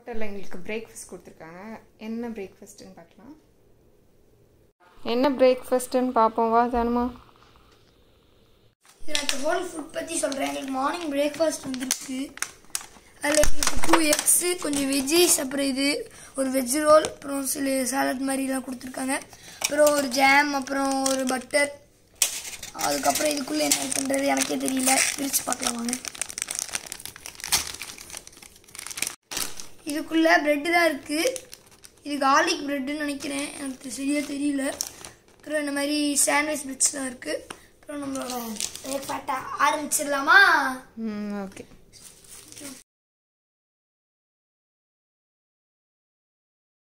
ஹோட்டலில் எங்களுக்கு பிரேக்ஃபாஸ்ட் கொடுத்துருக்காங்க என்ன பிரேக்ஃபாஸ்ட்டுன்னு பார்க்கலாம் என்ன பிரேக்ஃபாஸ்ட்டுன்னு பார்ப்போம் வா தானுமா எனக்கு ஹோல் ஃபுட் பற்றி சொல்கிறேன் எங்களுக்கு மார்னிங் பிரேக்ஃபாஸ்ட் வந்துருக்கு அதில் எங்களுக்கு டூ எக்ஸு கொஞ்சம் வெஜ்ஜீஸ் அப்புறம் இது ஒரு வெஜ் ரோல் அப்புறம் சில சாலட் மாதிரிலாம் கொடுத்துருக்காங்க அப்புறம் ஒரு ஜாம் அப்புறம் ஒரு பட்டர் அதுக்கப்புறம் இதுக்குள்ளே என்ன இருக்குன்றது எனக்கே தெரியல பிரித்து பார்க்கலாம் வாங்க இதுக்குள்ளே ப்ரெட்டு தான் இருக்குது இது கார்லிக் ப்ரெட்டுன்னு நினைக்கிறேன் எனக்கு சரியாக தெரியல அப்புறம் இந்த மாதிரி சாண்ட்விச் பிரெட்ஸ் தான் இருக்குது அப்புறம் நம்மளோட பிரேக்ஃபாஸ்ட்டை ஆரம்பிச்சிடலாமா ம் ஓகே